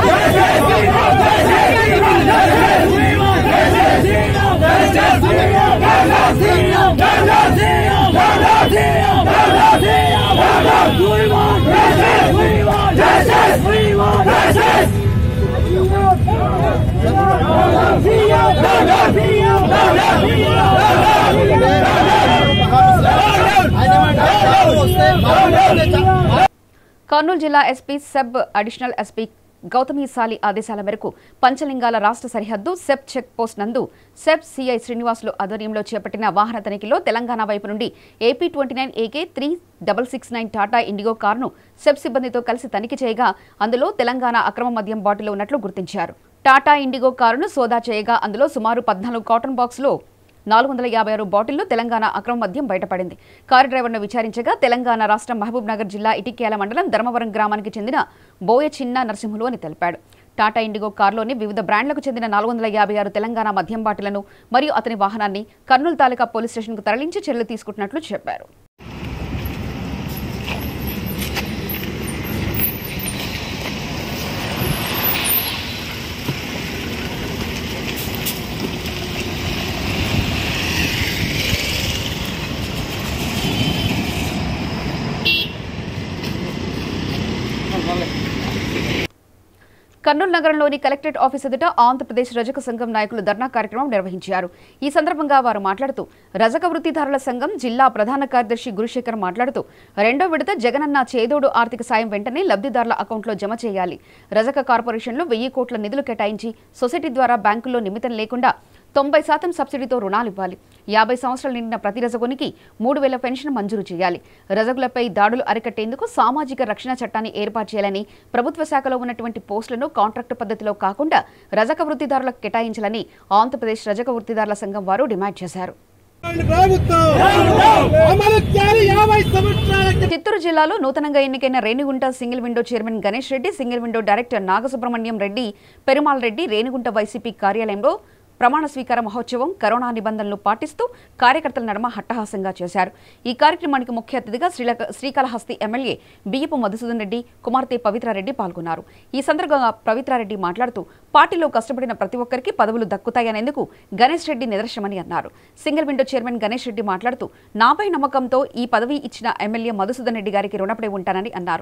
కర్నూలు జిల్లా SP sub additional SP Gautami Sali ఆదేశాల మేరకు పంచలింగాల రాష్ట్ర సరిహద్దు సెబ్ చెక్ పోస్ట్ నందు సెబ్ సిఐ శ్రీనివాసులు ఆధ్వర్యంలో చేపట్టిన వాహన తనిఖీలో తెలంగాణ వైపు నుండి AP twenty nine AK three double six nine Tata Indigo కారును సెబ్ సిబ్బందితో కలిసి తనిఖీ చేయగా అందులో తెలంగాణ అక్రమ మద్యం బాటిల్ ఉన్నట్లు గుర్తించారు టాటా ఇండిగో కారును సోదా చేయగా అందులో సుమారు పద్నాలుగు కాటన్ బాక్సులో నాలుగు వందల యాభై ఆరు బాటిళ్లు తెలంగాణ అక్రమ మద్యం బయటపడింది కారు డ్రైవర్ను విచారించగా తెలంగాణ రాష్ట్రం మహబూబ్ నగర్ జిల్లా ఇటిక్యాల మండలం ధర్మవరం గ్రామానికి చెందిన బోయ చిన్న నరసింహులు అని తెలిపాడు టాటా ఇండిగో కారులోని వివిధ బ్రాండ్లకు చెందిన నాలుగు వందల యాభై ఆరు తెలంగాణ మద్యం బాటిలను మరియు అతని వాహనాన్ని కర్నూలు తాలూకా పోలీస్ స్టేషన్కు తరలించి చర్యలు తీసుకుంటున్నట్లు చెప్పారు కర్నూలు నగరంలోని కలెక్టరేట్ ఆఫీస్ ఎదుట ఆంధ్రప్రదేశ్ రజక సంఘం నాయకులు ధర్నా కార్యక్రమం నిర్వహించారు ఈ సందర్భంగా వారు మాట్లాడుతూ రజక వృత్తిదారుల సంఘం జిల్లా ప్రధాన కార్యదర్శి గురుశేఖర్ మాట్లాడుతూ రెండో విడత జగనన్న చేదోడు ఆర్థిక సాయం వెంటనే లబ్ధిదారుల అకౌంట్లో జమ చేయాలి రజక కార్పొరేషన్లో వెయ్యి కోట్ల నిధులు కేటాయించి సొసైటీ ద్వారా బ్యాంకుల్లో నిమిత్తం లేకుండా తొంభై శాతం సబ్సిడీతో రుణాలు ఇవ్వాలి యాభై సంవత్సరాలు నిండిన ప్రతి రజగునికి మూడు వేల పెన్షన్ మంజూరు చేయాలి రజగులపై దాడులు అరికట్టేందుకు సామాజిక రక్షణ చట్టాన్ని ఏర్పాటు చేయాలని ప్రభుత్వ శాఖలో ఉన్నటువంటి పోస్టులను కాంట్రాక్టు పద్ధతిలో కాకుండా రజక వృత్తిదారులకు కేటాయించాలని ఆంధ్రప్రదేశ్ రజక వృత్తిదారుల సంఘం వారు డిమాండ్ చేశారు చిత్తూరు జిల్లాలో నూతనంగా ఎన్నికైన Renigunta single window chairman Ganesh Reddy single window director Nagasubrahmanyam Reddy Perumal Reddy Renigunta YCP కార్యాలయంలో ప్రమాణ స్వీకార మహోత్సవం కరోనా నిబంధనలు పాటిస్తూ కార్యకర్తల నడుమ హట్టహాసంగా చేశారు ఈ కార్యక్రమానికి ముఖ్య అతిథిగా శ్రీలక శ్రీకాళహస్తి ఎమ్మెల్యే బియ్యపు మధుసూదన్ రెడ్డి కుమార్తె పవిత్రారెడ్డి పాల్గొన్నారు ఈ సందర్భంగా పవిత్రారెడ్డి మాట్లాడుతూ పార్టీలో కష్టపడిన ప్రతి ఒక్కరికి పదవులు దక్కుతాయనేందుకు గణేష్ రెడ్డి నిదర్శనమని అన్నారు single window chairman Ganesh Reddy మాట్లాడుతూ నాపై నమ్మకంతో ఈ పదవి ఇచ్చిన ఎమ్మెల్యే మధుసూదన్ రెడ్డి గారికి రుణపడి ఉంటానని అన్నారు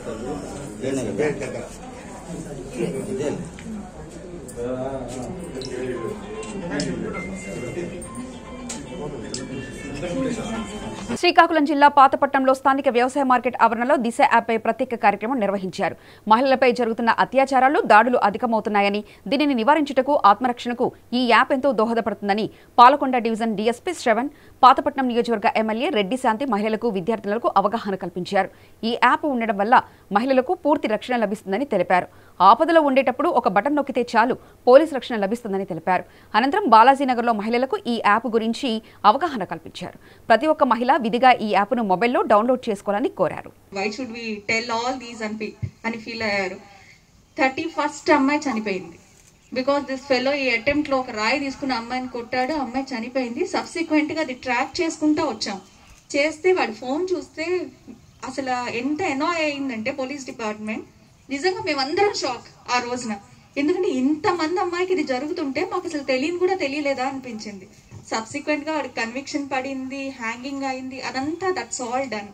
శ్రీకాకుళం జిల్లా పాతపట్నంలో స్థానిక వ్యవసాయ మార్కెట్ ఆవరణలో దిశ యాప్పై ప్రత్యేక కార్యక్రమం నిర్వహించారు మహిళలపై జరుగుతున్న అత్యాచారాలు దాడులు అధికమవుతున్నాయని దీనిని నివారించుటకు ఆత్మరక్షణకు ఈ యాప్ ఎంతో దోహదపడుతుందని పాలకొండ డివిజన్ డీఎస్పీ శ్రవణ్ పాతపట్నం నియోజకవర్గ ఎమ్మెల్యే రెడ్డి శాంతి మహిళలకు విద్యార్థులకు అవగాహన కల్పించారు ఈ యాప్ ఉండడం వల్ల మహిళలకు పూర్తి రక్షణ లభిస్తుందని తెలిపారు ఆపదలో ఉండేటప్పుడు ఒక బటన్ నొక్కితే చాలు పోలీస్ రక్షణ లభిస్తుందని తెలిపారు అనంతరం బాలాజీనగర్లో మహిళలకు ఈ యాప్ గురించి అవగాహన కల్పించారు ప్రతి ఒక్క మహిళ విధిగా ఈ యాప్ను మొబైల్లో డౌన్లోడ్ చేసుకోవాలని కోరారు why should we tell all these అని అని ఫీల్ అయ్యారు థర్టీ ఫస్ట్ అమ్మాయి చనిపోయింది బికాస్ దిస్ ఫెలో ఈ అటెంప్ట్ లో ఒక రాయి తీసుకున్న అమ్మాయిని కొట్టాడు ఆ అమ్మాయి చనిపోయింది సబ్సిక్వెంట్ గా అది ట్రాక్ చేసుకుంటూ వచ్చాం చేస్తే వాడి ఫోన్ చూస్తే అసలు ఎంత ఎనాయ్ అయిందంటే పోలీస్ డిపార్ట్మెంట్ నిజంగా మేమందరం షాక్ ఆ రోజున ఎందుకంటే ఇంతమంది అమ్మాయికి ఇది జరుగుతుంటే మాకు అసలు తెలియని కూడా తెలియలేదా అనిపించింది సబ్సిక్వెంట్ గా వాడికి కన్విక్షన్ పడింది హ్యాంగింగ్ అయింది అదంతా దట్స్ ఆల్ డన్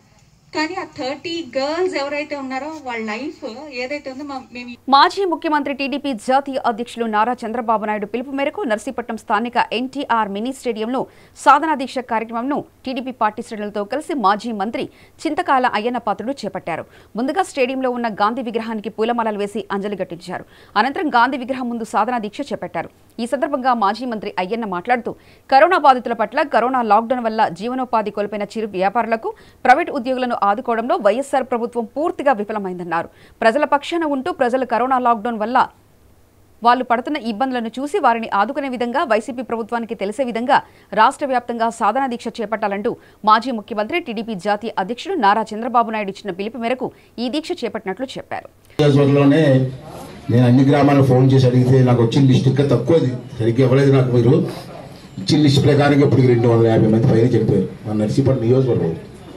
కానీ ఆ థర్టీ గర్ల్స్ ఎవరైతే ఉన్నారో వాళ్ళ లైఫ్ ఏదైతే ఉందో మా- మేము మాజీ ముఖ్యమంత్రి టీడీపీ జాతీయ అధ్యక్షులు నారా చంద్రబాబు నాయుడు పిలుపు మేరకు నర్సీపట్నం స్థానిక ఎన్టీఆర్ మినీ స్టేడియంలో సాధనా దీక్ష కార్యక్రమంను టీడీపీ పార్టీ శ్రేణులతో కలిసి మాజీ మంత్రి చింతకాల అయ్యన్న పాత్రుడు చేపట్టారు ముందుగా స్టేడియంలో ఉన్న గాంధీ విగ్రహానికి పూలమాలలు వేసి అంజలి ఘటించారు అనంతరం గాంధీ విగ్రహం ముందు సాధనా దీక్ష చేపట్టారు ఈ సందర్భంగా మాజీ మంత్రి అయ్యన్న మాట్లాడుతూ కరోనా బాధితుల పట్ల కరోనా లాక్డౌన్ వల్ల జీవనోపాధి కోల్పోయిన చిరు వ్యాపారులకు ప్రైవేట్ ఉద్యోగులను ఆదుకోవడంలో వైఎస్సార్ ప్రభుత్వం పూర్తిగా విఫలమైందన్నారు ప్రజల పక్షాన ఉంటూ ప్రజలు కరోనా లాక్డౌన్ వల్ల వాళ్ళు పడుతున్న ఇబ్బందులను చూసి వారిని ఆదుకునే విధంగా వైసీపీ ప్రభుత్వానికి తెలిసే విధంగా రాష్ట్ర వ్యాప్తంగా సాధన దీక్ష చేపట్టాలంటూ మాజీ ముఖ్యమంత్రి టీడీపీ జాతీయ అధ్యక్షుడు నారా చంద్రబాబు నాయుడు ఇచ్చిన పిలుపు మేరకు ఈ దీక్ష చేపట్టినట్లు చెప్పారు నియోజకవర్గంలోనే నేను అన్ని గ్రామాలకు ఫోన్ చేసి అడిగితే నాకు వచ్చిన లిస్ట్ ఇంకా తక్కువది సరిగ్గా ఇవ్వలేదు నాకు మీరు ఇచ్చిన లిస్ట్ ప్రకారంగా ఇప్పుడు రెండు వందల యాభై మంది పైన చనిపోయారు మన నర్సీపట్నం నియోజకవర్గం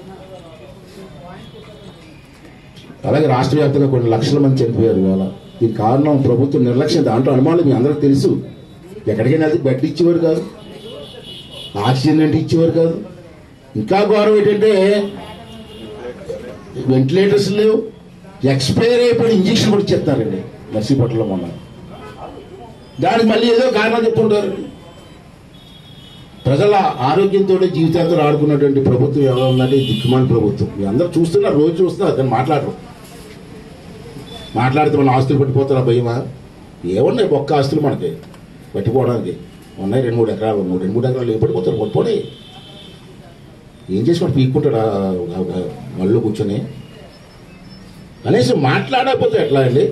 అలాగే రాష్ట్ర వ్యాప్తంగా కొన్ని లక్షల మంది చనిపోయారు ఇవాళ దీనికి కారణం ప్రభుత్వం నిర్లక్ష్యం దాంట్లో అనుమానం మీ అందరికీ తెలుసు ఎక్కడికైనా అది బెడ్ ఇచ్చేవారు కాదు ఆక్సిజన్ అంటే ఇచ్చేవారు కాదు ఇంకా ఘోరం ఏంటంటే వెంటిలేటర్స్ లేవు ఎక్స్పైర్ అయిపోయిన ఇంజక్షన్ కూడా ఇచ్చేస్తారండి నర్సీపట్నంలో మొన్న దానికి మళ్ళీ ఏదో కారణం చెప్పుకుంటారు ప్రజల ఆరోగ్యంతో జీవితాంతో ఆడుకున్నటువంటి ప్రభుత్వం ఎవరు ఉందంటే ఈ దిక్కుమాలి ప్రభుత్వం మీ అందరూ చూస్తున్నారు రోజు చూస్తున్నారు కానీ మాట్లాడరు మాట్లాడితే మన ఆస్తులు పట్టిపోతారా భయమా ఏమున్నాయి ఒక్క ఆస్తులు మనకి పట్టిపోవడానికి ఉన్నాయి రెండు మూడు ఎకరాలు మూడు రెండు మూడు ఎకరాలు ఏ పడిపోతారు పడిపోయి ఏం చేసి వాడు పీక్కుంటాడు మళ్ళీ కూర్చొని కనీసం మాట్లాడకపోతే ఎట్లా అండి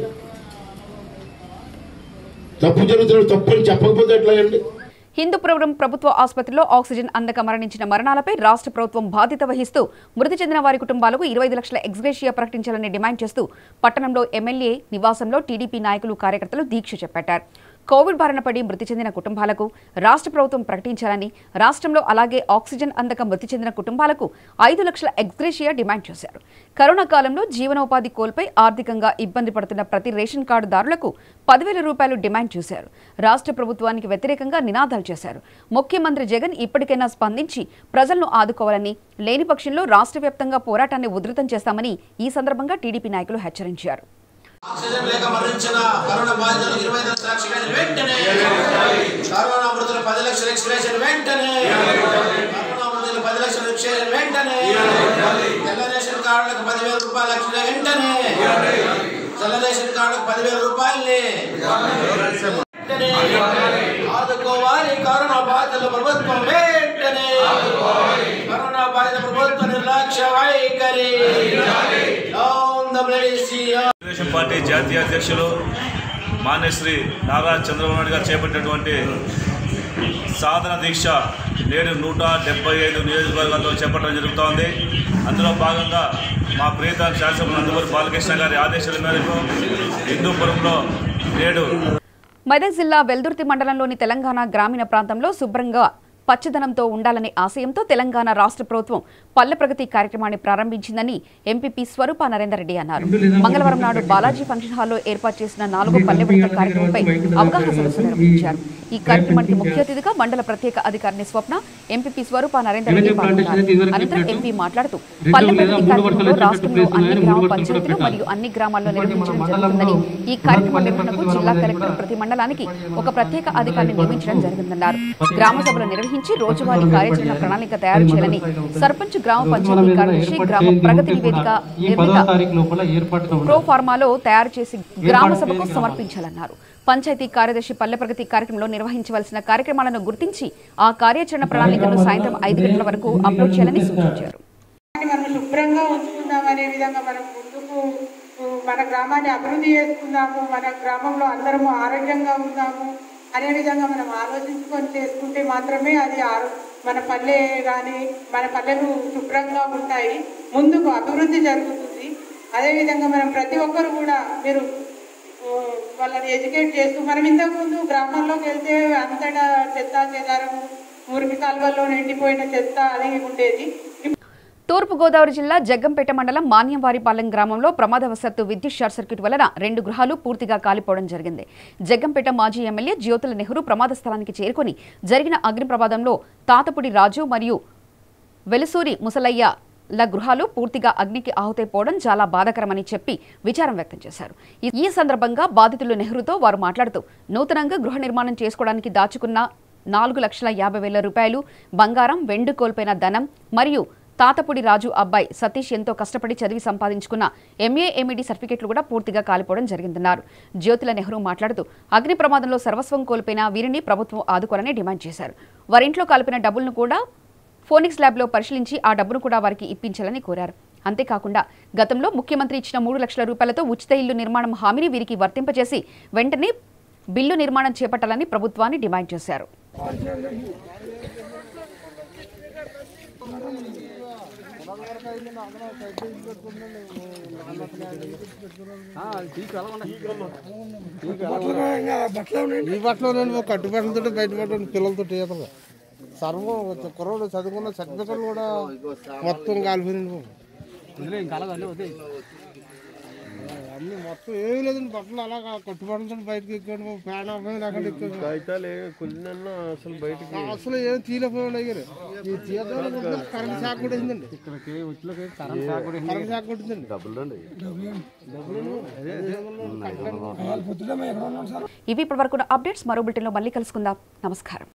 తప్పు జరుగుతున్న తప్పు అని చెప్పకపోతే ఎట్లా అండి హిందూపురం ప్రభుత్వ ఆసుపత్రిలో ఆక్సిజన్ అందక మరణించిన మరణాలపై రాష్ట్ర ప్రభుత్వం బాధ్యత వహిస్తూ మృతి చెందిన వారి కుటుంబాలకు ఇరవై ఐదు లక్షల ఎక్స్గ్రేషియా ప్రకటించాలని డిమాండ్ చేస్తూ పట్టణంలో ఎమ్మెల్యే నివాసంలో టీడీపీ నాయకులు కార్యకర్తలు దీక్ష చేపట్టారు కోవిడ్ బారిన పడి మృతి చెందిన కుటుంబాలకు రాష్ట్ర ప్రభుత్వం ప్రకటించాలని రాష్ట్రంలో అలాగే ఆక్సిజన్ అందక మృతి చెందిన కుటుంబాలకు ఐదు లక్షల ఎక్స్గ్రేషియా డిమాండ్ చేశారు కరోనా కాలంలో జీవనోపాధి కోల్పై ఆర్థికంగా ఇబ్బంది పడుతున్న ప్రతి రేషన్ కార్డుదారులకు పదివేల రూపాయలు డిమాండ్ చేశారు రాష్ట్ర ప్రభుత్వానికి వ్యతిరేకంగా నినాదాలు చేశారు ముఖ్యమంత్రి జగన్ ఇప్పటికైనా స్పందించి ప్రజలను ఆదుకోవాలని లేని పక్షంలో రాష్ట్ర వ్యాప్తంగా పోరాటాన్ని ఉధృతం చేస్తామని ఈ సందర్భంగా టీడీపీ నాయకులు హెచ్చరించారు ఆక్సిజన్ లేక మరణించిన కరోనా బాధితులకు ఇరవై ఐదు లక్షల ఎక్స్గ్రేషన్ వెంటనే కరోనా మృతులు పది లక్షల ఎక్స్గ్రేషన్ వెంటనే కరోనా మృతులు పది లక్షల ఎక్స్గ్రేషన్ వెంటనే తెల్ల రేషన్ కార్డులకు పదివేల రూపాయల లక్షల వెంటనే తెల్ల రేషన్ కార్డులకు పదివేల రూపాయల్ని వెంటనే ఆదుకోవాలి కరోనా బాధితుల ప్రభుత్వం వెంటనే కరోనా బాధిత ప్రభుత్వ నిర్లక్ష్య వైఖరి down the bloody CM Telugu Desam party జాతీయ అధ్యక్షులు మాన్యశ్రీ నారా చంద్రబాబు నాయుడు గారు చేపట్టినటువంటి సాధన దీక్ష నేడు నూట డెబ్బై ఐదు నియోజకవర్గాల్లో చేపట్టడం జరుగుతోంది అందులో భాగంగా మా ప్రియతమ శాసనసభ నందమూరి బాలకృష్ణ గారి ఆదేశాల మేరకు హిందూపురంలో నేడు మెదక్ జిల్లా వెల్దుర్తి మండలంలోని తెలంగాణ గ్రామీణ ప్రాంతంలో శుభ్రంగా పచ్చదనంతో ఉండాలనే ఆశయంతో తెలంగాణ రాష్ట్ర ప్రభుత్వం పల్లె ప్రగతి కార్యక్రమాన్ని ప్రారంభించిందని ఎంపీపీ స్వరూప నరేందర్ రెడ్డి అన్నారు మంగళవారం నాడు బాలాజీ ఫంక్షన్ హాల్లో ఏర్పాటు చేసిన నాలుగో పల్లె విడత కార్యక్రమంపై అవగాహన సదస్సు నిర్వహించారు ఈ కార్యక్రమానికి ముఖ్య అతిథిగా మండల ప్రత్యేక అధికారిని స్వప్న ఎంపీపీ స్వరూప నరేందర్ రెడ్డి పాల్గొన్నారు అనంతరం ఎంపీ మాట్లాడుతూ పల్లె ప్రగతి కార్యక్రమంలో రాష్ట్రంలో అన్ని గ్రామ పంచాయతీలు మరియు అన్ని గ్రామాల్లో నిర్వహించడం జరుగుతుందని ఈ కార్యక్రమం నిర్వహణకు జిల్లా కలెక్టర్ ప్రతి మండలానికి ఒక ప్రత్యేక అధికారిని నియమించడం జరిగిందన్నారు గ్రామ సభలు నిర్వహించి రోజువారీ కార్యాచరణ ప్రణాళిక తయారు చేయాలని సర్పంచ్ గ్రామ పంచాయతీ కార్యదర్శి గ్రామ ప్రగతి నివేదిక నిర్మిత ప్రో ఫార్మాలో తయారు చేసి గ్రామ సభకు సమర్పించాలన్నారు పంచాయతీ కార్యదర్శి పల్లె ప్రగతి కార్యక్రమంలో నిర్వహించవలసిన కార్యక్రమాలను గుర్తించి ఆ కార్యాచరణ ప్రణాళికను సాయంత్రం ఐదు గంటల వరకు అప్లోడ్ చేయాలని సూచించారు మనం శుభ్రంగా ఉంచుకుందాం అనే విధంగా మనం ముందుకు ఉ, మన గ్రామాన్ని అభివృద్ధి చేసుకుందాము మన గ్రామంలో అందరము ఆరోగ్యంగా ఉందాము అనే విధంగా మనం ఆలోచించుకొని చేసుకుంటే మాత్రమే అది ఆరో మన పల్లె కానీ మన పల్లెలు శుభ్రంగా ఉంటాయి ముందుకు అభివృద్ధి జరుగుతుంది అదేవిధంగా మనం ప్రతి ఒక్కరు కూడా మీరు ఉ, వాళ్ళని ఎడ్యుకేట్ చేస్తూ మనం ఇంతకు ముందు గ్రామాల్లోకి వెళ్తే అంతటా చెత్త చెదారము మురికి కాలువల్లో నిండిపోయిన చెత్త అది ఉండేది తూర్పుగోదావరి జిల్లా జగ్గంపేట మండలం మాన్యంవారిపాలెం గ్రామంలో ప్రమాదవశాత్తు విద్యుత్ షార్ట్ సర్క్యూట్ వలన రెండు గృహాలు పూర్తిగా కాలిపోవడం జరిగింది జగ్గంపేట మాజీ ఎమ్మెల్యే జ్యోతుల నెహ్రూ ప్రమాద స్థలానికి చేరుకొని జరిగిన అగ్ని ప్రమాదంలో తాతపుడి రాజు మరియు వెలుసూరి ముసలయ్య ల గృహాలు పూర్తిగా అగ్నికి ఆహుతైపోవడం చాలా బాధాకరమని చెప్పి విచారం వ్యక్తం చేశారు ఈ- ఈ సందర్భంగా బాధితులు నెహ్రూతో వారు మాట్లాడుతూ నూతనంగా గృహ నిర్మాణం చేసుకోవడానికి దాచుకున్న నాలుగు లక్షల యాభై వేల రూపాయలు బంగారం వెండి కోల్పోయిన ధనం మరియు తాతపుడి రాజు అబ్బాయి సతీష్ ఎంతో కష్టపడి చదివి సంపాదించుకున్న ఎంఏ ఎంఈడి సర్టిఫికెట్లు కూడా పూర్తిగా కాలిపోవడం జరిగిందన్నారు జ్యోతిల నెహ్రూ మాట్లాడుతూ అగ్ని ప్రమాదంలో సర్వస్వం కోల్పోయిన వీరిని ప్రభుత్వం ఆదుకోవాలని డిమాండ్ చేశారు వారింట్లో కాలిపోయిన డబ్బులను కూడా ఫోనిక్స్ ల్యాబ్లో పరిశీలించి ఆ డబ్బును కూడా వారికి ఇప్పించాలని కోరారు అంతేకాకుండా గతంలో ముఖ్యమంత్రి ఇచ్చిన మూడు లక్షల రూపాయలతో ఉచిత ఇల్లు నిర్మాణం హామీని వీరికి వర్తింపజేసి వెంటనే బిల్లు నిర్మాణం చేపట్టాలని ప్రభుత్వాన్ని డిమాండ్ చేశారు ఈ బట్టలు నేను కట్టుబట్టలతో బయట పట్టు పిల్లలతో ఈతలు సర్వం కుర్రోడు చదువుకున్న సర్టిఫికెట్లు కూడా మొత్తం కాలిపోయింది అన్ని మొత్తం ఏమీ లేదండి బట్టలు అలా కట్టుబట్టలతో బయటకి ఎక్కాడు ఫ్యాన్ ఆఫ్ అక్కడ ఎక్కాడు కాగితాలు కొలినన్నా అసలు బయటికి అసలు ఏం తీయలేకపోయాడు అయ్యారు ఈ తీయడం కరెంట్ షాక్ కూడా అయిందండి ఇక్కడికి వచ్చిలోకి కరెంట్ షాక్ కూడా కరెంట్ షాక్ కొట్టిందండి డబ్బులు అండి ఇవి ఇప్పటివరకు అప్డేట్స్ మరో బులెటిన్లో మళ్ళీ కలుసుకుందాం నమస్కారం